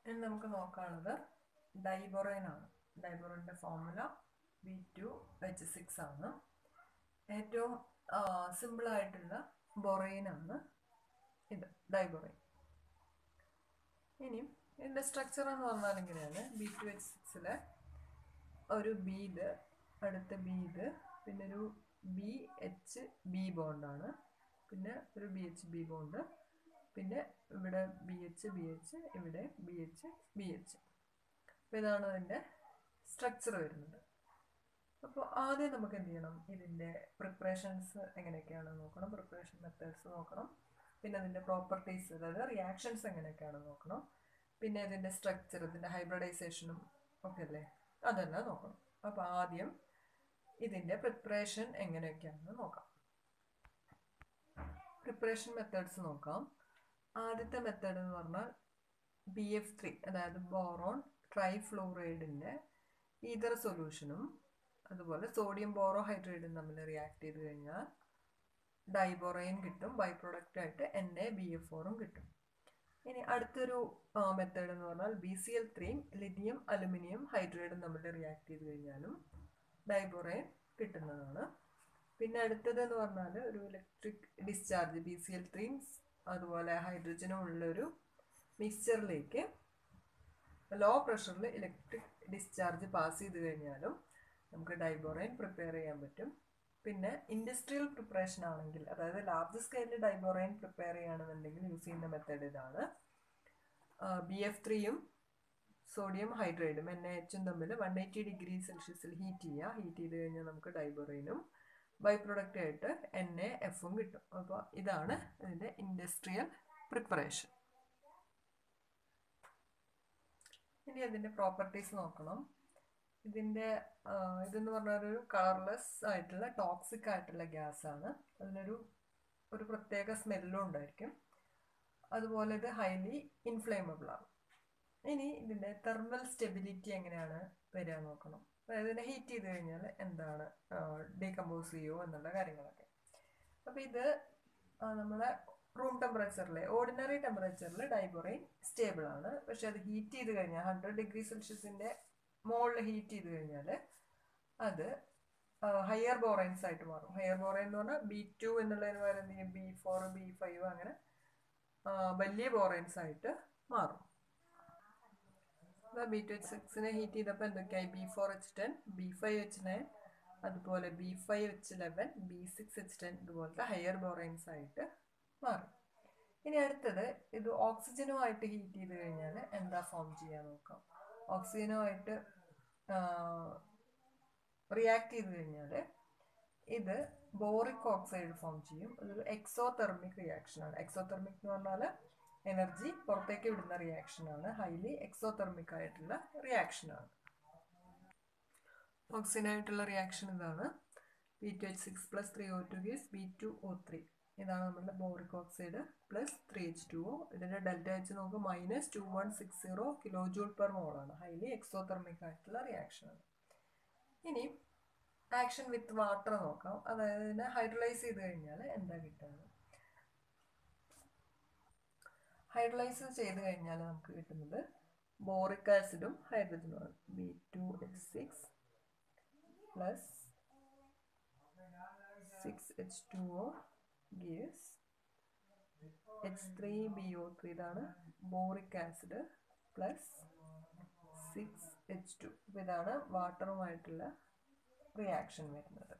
ഇനി നമുക്ക് നോക്കാനുള്ളത് ഡൈബൊറൈൻ ആണ് ഡൈബൊറൈൻ്റെ formula B two H six ആണ് ഏറ്റവും സിമ്പിൾ ആയിട്ടുള്ള ബൊറൈൻ ആണ് ഇത് ഡൈബൊറൈൻ ഇനി ഇതിൻ്റെ സ്ട്രക്ചർ എന്ന് പറഞ്ഞാൽ ഇങ്ങനെയാണ് ബി ടു എച്ച് സിക്സിലെ ഒരു ബി ഇത് അടുത്ത ബി ഇത് പിന്നെ ഒരു ബി എച്ച് ബി ബോണ്ടാണ് പിന്നെ ഒരു ബി എച്ച് ബി ബോണ്ട് പിന്നെ ഇവിടെ ബി എച്ച് ബി എച്ച് ഇവിടെ ബി എച്ച് ബി എച്ച് അപ്പോൾ ഇതാണ് അതിൻ്റെ സ്ട്രക്ചർ വരുന്നത് അപ്പോൾ ആദ്യം നമുക്ക് എന്ത് ചെയ്യണം ഇതിൻ്റെ പ്രിപ്പറേഷൻസ് എങ്ങനെയൊക്കെയാണെന്ന് നോക്കണം പ്രിപ്പറേഷൻ മെത്തേഡ്സ് നോക്കണം പിന്നെ അതിൻ്റെ പ്രോപ്പർട്ടീസ് അതായത് റിയാക്ഷൻസ് എങ്ങനെയൊക്കെയാണെന്ന് നോക്കണം പിന്നെ ഇതിൻ്റെ സ്ട്രക്ചർ ഇതിൻ്റെ ഹൈബ്രിഡൈസേഷനും ഒക്കെ അല്ലേ അതെല്ലാം നോക്കണം അപ്പോൾ ആദ്യം ഇതിൻ്റെ പ്രിപ്പറേഷൻ എങ്ങനെയൊക്കെയാണെന്ന് നോക്കാം പ്രിപ്പറേഷൻ മെത്തേഡ്സ് നോക്കാം ആദ്യത്തെ മെത്തേഡ് എന്ന് പറഞ്ഞാൽ ബി എഫ് ത്രീ അതായത് ബോറോൺ ട്രൈഫ്ലോറൈഡിൻ്റെ ഈതർ സൊല്യൂഷനും അതുപോലെ സോഡിയം ബോറോഹൈഡ്രേറ്റും തമ്മിൽ റിയാക്ട് ചെയ്ത് കഴിഞ്ഞാൽ ഡൈബോറൈൻ കിട്ടും ബൈ പ്രൊഡക്റ്റ് ആയിട്ട് എൻ എ ബി എഫ് ഫോറും കിട്ടും ഇനി അടുത്തൊരു മെത്തേഡ് എന്ന് പറഞ്ഞാൽ ബി സി എൽ ത്രീയും ലിഥിയം അലുമിനിയം ഹൈഡ്രേറ്റും തമ്മിൽ റിയാക്ട് ചെയ്ത് കഴിഞ്ഞാലും ഡൈബോറൈൻ കിട്ടുന്നതാണ് പിന്നെ അടുത്തത് എന്ന് പറഞ്ഞാൽ ഒരു electric discharge B C L ത്രീയും അതുപോലെ ഹൈഡ്രജനും ഉള്ളൊരു മിക്സ്ചറിലേക്ക് ലോ പ്രഷറിൽ ഇലക്ട്രിക് ഡിസ്ചാർജ് പാസ് ചെയ്ത് കഴിഞ്ഞാലും നമുക്ക് ഡൈബോറൈൻ പ്രിപ്പയർ ചെയ്യാൻ പറ്റും പിന്നെ ഇൻഡസ്ട്രിയൽ പ്രിപ്പറേഷൻ ആണെങ്കിൽ അതായത് ലാർജ് സ്കെയിലിൽ ഡൈബോറൈൻ പ്രിപ്പയർ ചെയ്യുകയാണെന്നുണ്ടെങ്കിൽ യൂസ് ചെയ്യുന്ന മെത്തേഡ് ഇതാണ് ബി എഫ് ത്രീയും സോഡിയം ഹൈഡ്രേറ്റും എൻ എച്ചും തമ്മിൽ വൺ എയ്റ്റി ഡിഗ്രി സെൽഷ്യസിൽ ഹീറ്റ് ചെയ്യുക ഹീറ്റ് ചെയ്ത് കഴിഞ്ഞാൽ നമുക്ക് ഡൈബോറൈനും ബൈ പ്രൊഡക്റ്റ് ആയിട്ട് എൻ എ എഫും കിട്ടും അപ്പോൾ ഇതാണ് ഇതിൻ്റെ ഇൻഡസ്ട്രിയൽ പ്രിപ്പറേഷൻ ഇനി അതിൻ്റെ പ്രോപ്പർട്ടീസ് നോക്കണം ഇതിൻ്റെ ഇതെന്ന് പറഞ്ഞാൽ ഒരു കളർലെസ് ആയിട്ടുള്ള ടോക്സിക് ആയിട്ടുള്ള ഗ്യാസ് ആണ് അതിനൊരു ഒരു പ്രത്യേക സ്മെല്ലും ഉണ്ടായിരിക്കും അതുപോലെ ഇത് ഹൈലി ഇൻഫ്ലേമബിൾ ആണ് ഇനി ഇതിൻ്റെ തെർമൽ സ്റ്റെബിലിറ്റി എങ്ങനെയാണ് വരിക നോക്കണം അതായത് ഇതിനെ ഹീറ്റ് ചെയ്ത് കഴിഞ്ഞാൽ എന്താണ് ഡീകമ്പോസ് ചെയ്യുമോ എന്നുള്ള കാര്യങ്ങളൊക്കെ അപ്പോൾ ഇത് നമ്മളെ റൂം ടെമ്പറേച്ചറിൽ ഓർഡിനറി ടെമ്പറേച്ചറിൽ ഡൈബോറൈൻ സ്റ്റേബിൾ ആണ് പക്ഷെ അത് ഹീറ്റ് ചെയ്ത് കഴിഞ്ഞാൽ ഹൺഡ്രഡ് ഡിഗ്രി സെൽഷ്യസിൻ്റെ മുകളിൽ ഹീറ്റ് ചെയ്ത് കഴിഞ്ഞാൽ അത് ഹയർ ബോറൈൻസ് ആയിട്ട് മാറും ഹയർ ബോറൈൻ എന്ന് പറഞ്ഞാൽ ബി ടു എന്നുള്ളതിന് പകരം എന്ത് ചെയ്യും ബി ഫോർ ബി ഫൈവ് അങ്ങനെ വലിയ ബോറൈൻസ് ആയിട്ട് മാറും ബി ടു എച്ച് സിക്സിനെ ഹീറ്റ് ചെയ്തപ്പോൾ എന്തൊക്കെയായി B four H ten B five H nine അതുപോലെ B five H eleven B six H ten ഇതുപോലത്തെ ഹയർ ബോറൈൻസ് ആയിട്ട് മാറും ഇനി അടുത്തത് ഇത് ഓക്സിജനുമായിട്ട് ഹീറ്റ് ചെയ്ത് കഴിഞ്ഞാൽ എന്താ ഫോം ചെയ്യാൻ നോക്കാം ഓക്സിജനുമായിട്ട് റിയാക്ട് ചെയ്ത് കഴിഞ്ഞാൽ ഇത് ബോറിക് ഓക്സൈഡ് ഫോം ചെയ്യും അതൊരു എക്സോതെർമിക് റിയാക്ഷനാണ് എക്സോതെർമിക് എന്ന് പറഞ്ഞാൽ എനർജി പുറത്തേക്ക് വിടുന്ന റിയാക്ഷനാണ് ഹൈലി എക്സോതെർമിക് ആയിട്ടുള്ള റിയാക്ഷനാണ് ഓക്സിജനായിട്ടുള്ള റിയാക്ഷൻ ഇതാണ് B two H six plus three O two gives B two O three ഇതാണ് നമ്മുടെ boric oxide plus three H two O ഇതിൻ്റെ ഡെൽറ്റ എച്ച് നമുക്ക് minus two one six zero kilo joule per മോളാണ് highly exothermic ആയിട്ടുള്ള റിയാക്ഷനാണ് ഇനി action with water നോക്കാം അതായത് ഇതിനെ ഹൈഡ്രലൈസ് ചെയ്ത് കഴിഞ്ഞാൽ എന്താ കിട്ടുന്നത് ഹൈഡ്രലൈസ് ചെയ്ത് കഴിഞ്ഞാൽ നമുക്ക് കിട്ടുന്നത് ബോറിക് ആസിഡും ഹൈഡ്രജനുമാണ് B two H six plus six H two O gives H three B O three ഇതാണ് boric acid plus six H two അപ്പോൾ ഇതാണ് വാട്ടറുമായിട്ടുള്ള റിയാക്ഷൻ വരുന്നത്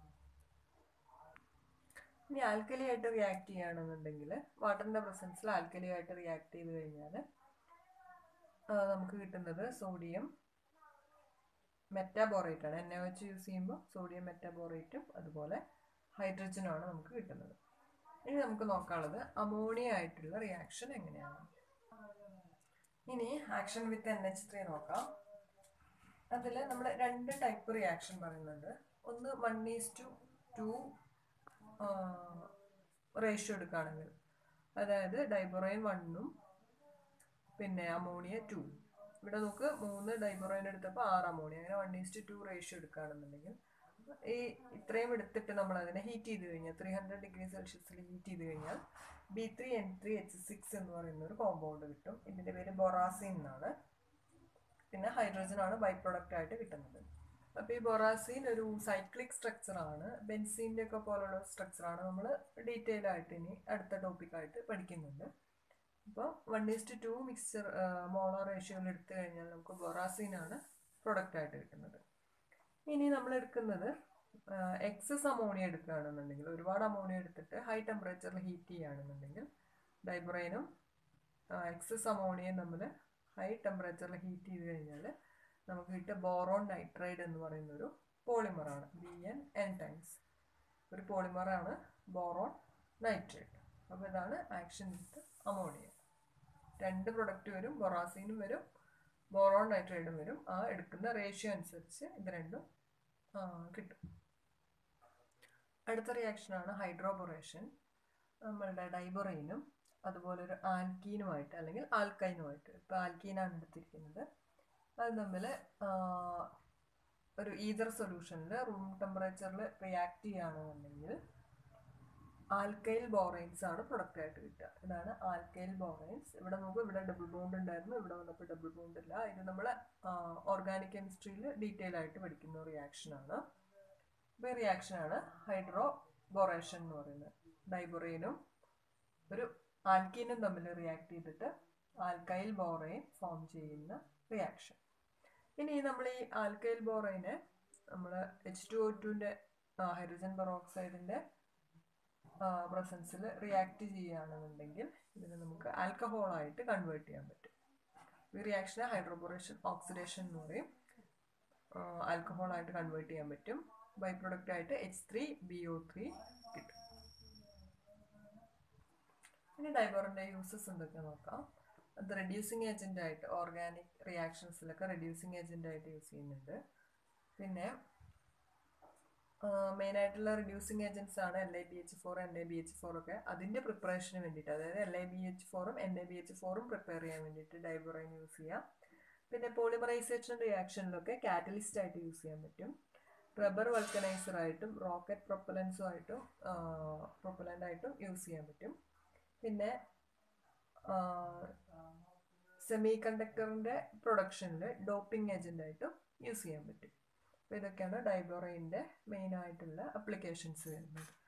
ഇനി ആൽക്കലി ആയിട്ട് റിയാക്ട് ചെയ്യുകയാണെന്നുണ്ടെങ്കിൽ വാട്ടറിൻ്റെ പ്രസൻസിൽ ആൽക്കലി ആയിട്ട് റിയാക്ട് ചെയ്ത് കഴിഞ്ഞാൽ നമുക്ക് കിട്ടുന്നത് സോഡിയം മെറ്റാബോറേറ്റ് ആണ് എൻ എ വെച്ച് യൂസ് ചെയ്യുമ്പോൾ സോഡിയം മെറ്റാബോറേറ്റും അതുപോലെ ഹൈഡ്രജനുമാണ് നമുക്ക് കിട്ടുന്നത് ഇനി നമുക്ക് നോക്കാനുള്ളത് അമോണിയ ആയിട്ടുള്ള റിയാക്ഷൻ എങ്ങനെയാണ് ഇനി action with N H three നോക്കാം അതിൽ നമ്മൾ രണ്ട് ടൈപ്പ് റിയാക്ഷൻ പറയുന്നുണ്ട് ഒന്ന് one is to two ratio എടുക്കുകയാണെങ്കിൽ അതായത് ഡൈബോറൈൻ വണ്ണും പിന്നെ അമോണിയ ടു ഇവിടെ നമുക്ക് മൂന്ന് ഡൈബോറൈൻ എടുത്തപ്പോൾ ആറ് അമോണിയ അങ്ങനെ one is to two ratio എടുക്കുകയാണെന്നുണ്ടെങ്കിൽ ഈ ഇത്രയും എടുത്തിട്ട് നമ്മൾ അതിനെ ഹീറ്റ് ചെയ്ത് കഴിഞ്ഞാൽ ത്രീ ഹൺഡ്രഡ് ഡിഗ്രി സെൽഷ്യസിൽ ഹീറ്റ് ചെയ്ത് കഴിഞ്ഞാൽ B three N three H six എന്ന് പറയുന്ന ഒരു കോമ്പൗണ്ട് കിട്ടും ഇതിൻ്റെ പേര് ബൊറാസിൻ എന്നാണ് പിന്നെ ഹൈഡ്രജൻ ആണ് ബൈ പ്രൊഡക്റ്റ് ആയിട്ട് കിട്ടുന്നത് അപ്പോൾ ഈ ബൊറാസിൻ ഒരു സൈക്ലിക് സ്ട്രക്ചർ ആണ് ബെൻസീൻ്റെ ഒക്കെ പോലുള്ള സ്ട്രക്ചർ ആണ് നമ്മൾ ഡീറ്റെയിൽ ആയിട്ട് ഇനി അടുത്ത ടോപ്പിക്കായിട്ട് പഠിക്കുന്നുണ്ട് അപ്പോൾ വൺ ഈസ്റ്റ് ടു മിക്സ്ചർ മോളോ റേഷ്യോയിൽ എടുത്തു കഴിഞ്ഞാൽ നമുക്ക് ബൊറാസിൻ ആണ് പ്രൊഡക്റ്റ് ആയിട്ട് കിട്ടുന്നത് ഇനി നമ്മൾ എടുക്കുന്നത് എക്സസ് അമോണിയ എടുക്കുകയാണെന്നുണ്ടെങ്കിൽ ഒരുപാട് അമോണിയ എടുത്തിട്ട് ഹൈ ടെമ്പറേച്ചറിൽ ഹീറ്റ് ചെയ്യുകയാണെന്നുണ്ടെങ്കിൽ ഡൈബ്രൈനും എക്സസ് അമോണിയയും തമ്മിൽ ഹൈ ടെമ്പറേച്ചറിൽ ഹീറ്റ് ചെയ്ത് കഴിഞ്ഞാൽ നമുക്ക് കിട്ടിയ ബോറോൺ നൈട്രൈഡ് എന്ന് പറയുന്ന ഒരു പോളിമറാണ് ബി എൻ എൻ ടൈംസ് ഒരു പോളിമറാണ് ബോറോൺ നൈട്രൈഡ് അപ്പോൾ ഇതാണ് ആക്ഷൻ വിത്ത് അമോണിയ രണ്ട് പ്രൊഡക്റ്റ് വരും ബൊറാസീനും വരും ബോറോൺ നൈട്രൈഡും വരും ആ എടുക്കുന്ന റേഷ്യോ അനുസരിച്ച് ഇത് രണ്ടും കിട്ടും അടുത്ത റിയാക്ഷനാണ് ഹൈഡ്രോബൊറേഷൻ നമ്മളുടെ ഡൈബൊറൈനും അതുപോലെ ഒരു ആൽക്കീനുമായിട്ട് അല്ലെങ്കിൽ ആൽക്കൈനുമായിട്ട് ഇപ്പോൾ ആൽക്കീനാണ് എടുത്തിരിക്കുന്നത് അത് തമ്മിൽ ഒരു ഈതർ സൊല്യൂഷനിൽ റൂം ടെമ്പറേച്ചറിൽ റിയാക്ട് ചെയ്യുകയാണെന്നുണ്ടെങ്കിൽ ആൽക്കൈൽ ബോറൈൻസ് ആണ് പ്രൊഡക്റ്റ് ആയിട്ട് കിട്ടുക ഇതാണ് ആൽക്കൈൽ ബോറൈൻസ് ഇവിടെ നമുക്ക് ഇവിടെ ഡബിൾ ബോണ്ട് ഉണ്ടായിരുന്നു ഇവിടെ വന്നപ്പോൾ ഡബിൾ ബോണ്ട് ഇല്ല ഇത് നമ്മൾ ഓർഗാനിക് കെമിസ്ട്രിയിൽ ഡീറ്റെയിൽ ആയിട്ട് പഠിക്കുന്ന റിയാക്ഷനാണ് അപ്പോൾ ഈ റിയാക്ഷനാണ് ഹൈഡ്രോ ബൊറേഷൻ എന്ന് പറയുന്നത് ഡൈബൊറൈനും ഒരു ആൽക്കീനും തമ്മിൽ റിയാക്ട് ചെയ്തിട്ട് ആൽക്കൈൽ ബോറൈൻ ഫോം ചെയ്യുന്ന റിയാക്ഷൻ ഇനി നമ്മൾ ഈ ആൽക്കൈൽ ബോറൈനെ നമ്മൾ എച്ച് ടു ഒ ടുവിൻ്റെ ഹൈഡ്രജൻ പെറോക്സൈഡിൻ്റെ പ്രസൻസിൽ റിയാക്ട് ചെയ്യുകയാണെന്നുണ്ടെങ്കിൽ ഇതിനെ നമുക്ക് ആൽക്കഹോളായിട്ട് കൺവേർട്ട് ചെയ്യാൻ പറ്റും ഈ റിയാക്ഷനെ ഹൈഡ്രോബോറേഷൻ ഓക്സിഡേഷൻ എന്ന് പറയും ആൽക്കഹോളായിട്ട് കൺവേർട്ട് ചെയ്യാൻ പറ്റും ബൈ പ്രൊഡക്റ്റ് ആയിട്ട് H three B O three കിട്ടും ഇനി ഡൈബറിൻ്റെ യൂസസ് എന്തൊക്കെ നോക്കാം അത് റെഡ്യൂസിങ് ഏജൻ്റ് ആയിട്ട് ഓർഗാനിക് റിയാക്ഷൻസിലൊക്കെ റെഡ്യൂസിങ് ഏജൻ്റ് ആയിട്ട് യൂസ് ചെയ്യുന്നുണ്ട് പിന്നെ മെയിൻ ആയിട്ടുള്ള റെഡ്യൂസിങ് ഏജൻസ് ആണ് L I B H four N A B H four ഒക്കെ അതിൻ്റെ പ്രിപ്പറേഷന് വേണ്ടിയിട്ട് അതായത് എൽ ഐ ബി എച്ച് ഫോറും എൻ എ ബി എച്ച് ഫോറും പ്രിപ്പയർ ചെയ്യാൻ വേണ്ടിയിട്ട് ഡൈബറൈൻ യൂസ് ചെയ്യാം പിന്നെ പോളിമറൈസേഷൻ റിയാക്ഷനിലൊക്കെ കാറ്റലിസ്റ്റ് ആയിട്ട് യൂസ് ചെയ്യാൻ പറ്റും റബ്ബർ വൾക്കനൈസർ ആയിട്ടും റോക്കറ്റ് പ്രൊപ്പലൻസും ആയിട്ടും പ്രൊപ്പലൻ്റ് ആയിട്ടും യൂസ് ചെയ്യാൻ പറ്റും പിന്നെ സെമി കണ്ടക്ടറിൻ്റെ പ്രൊഡക്ഷനിൽ ഡോപ്പിംഗ് ഏജൻ്റ് ആയിട്ടും യൂസ് ചെയ്യാൻ പറ്റും അപ്പോൾ ഇതൊക്കെയാണ് ഡൈബോറൈൻ്റെ മെയിൻ ആയിട്ടുള്ള അപ്ലിക്കേഷൻസ് വരുന്നത്